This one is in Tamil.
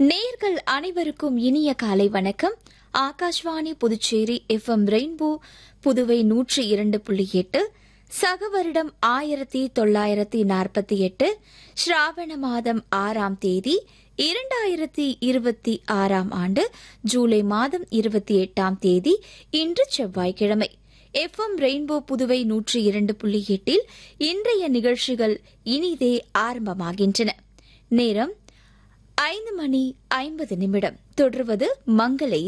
நேர்கள் அனைவருக்கும் இனிய காலை வணக்கம் ஆகாஷ்வாணி புதுச்சேரி எஃப்எம் ரெயின்போ புதுவை நூற்றி இரண்டு புள்ளி எட்டு சக வருடம் ஆயிரத்தி தொள்ளாயிரத்தி நாற்பத்தி எட்டு ஸ்ராவண மாதம் ஆறாம் தேதி இரண்டாயிரத்தி இருபத்தி ஆறாம் ஆண்டு ஜூலை மாதம் இருபத்தி எட்டாம் தேதி இன்று செவ்வாய்க்கிழமை எஃப்எம் ரெயின்போ புதுவை நூற்றி இரண்டு புள்ளி எட்டில் இன்றைய நிகழ்ச்சிகள் இனிதே ஆரம்பமாகின்றன நேரம் ஐந்து மணி ஐம்பது நிமிடம் தொடர்வது மங்களை